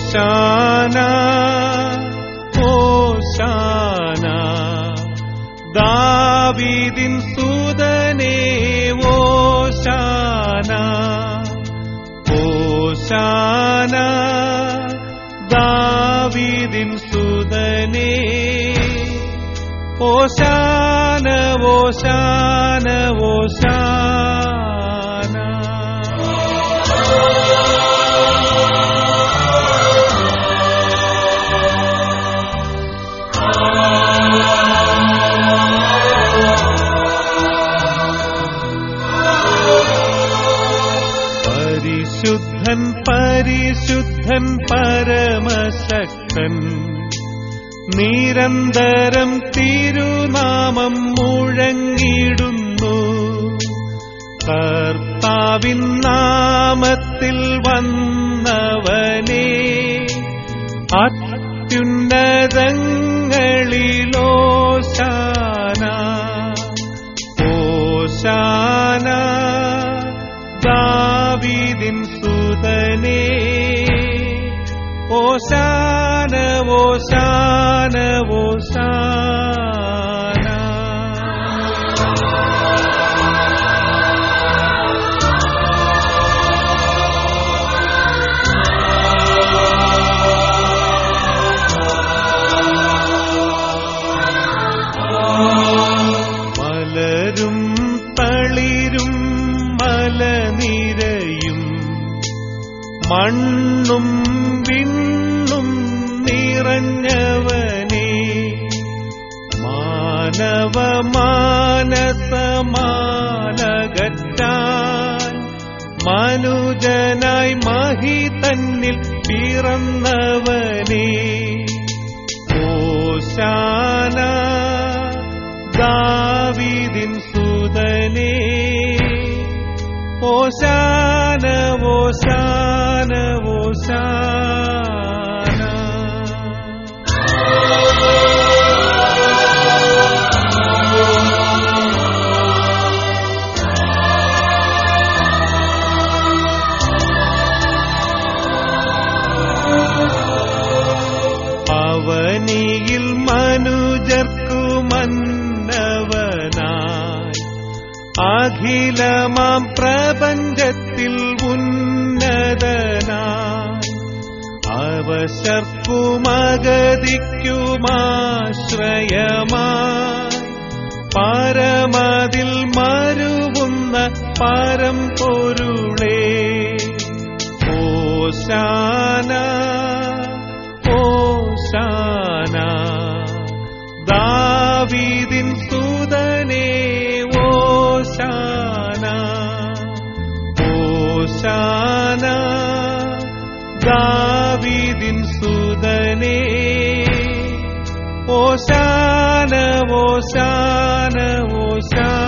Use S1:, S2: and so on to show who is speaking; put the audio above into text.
S1: ഓശാന ഓശാന ദാവീദിൻ സുതനേ ഓശാന ഓശാന ദാവീദിൻ സുതനേ ഓശാന ഓശാന ഓശാന പരിശുദ്ധൻ പരിശുദ്ധൻ പരമശക്തൻ നിരന്തരം തിരുനാമം മുഴങ്ങിടുന്നു കർത്താവിൻ നാമത്തിൽ വന്നവനെ അത്യുന്നതങ്ങളിലോശാന ഓശാന ദാവീദിൻ സുതനേ ഓശാന ഓശാന ഓശാന മലരും തളിരും മലനിരയും മണ്ണും വിണ്ണും നിറഞ്ഞവനെ മാനവമാനസമാലകറ്റാൻ മനുജനായി മഹി തന്നിൽ പിറന്നവനെ ഓശാന ദാവീദിൻ സുതനേ ഓശാന ഓശാന ഓശാന അവനിയിൽ മനുജർക്കു മന്നവനായി അഖിലമാം പ്രപഞ്ചത്തിൽ ഉന്നതനായി അവശർക്കുമഗതിക്കുമാശ്രയമായി പരമതിൽ മരുവുന്ന പരം പൊരുളേ ഓശാന ഓശാന ദാവീദിൻ സുതനേ ഓശാന ഓശാന ദാവീദിൻ സുതനേ ഓശാന ഓശാന ഓശാന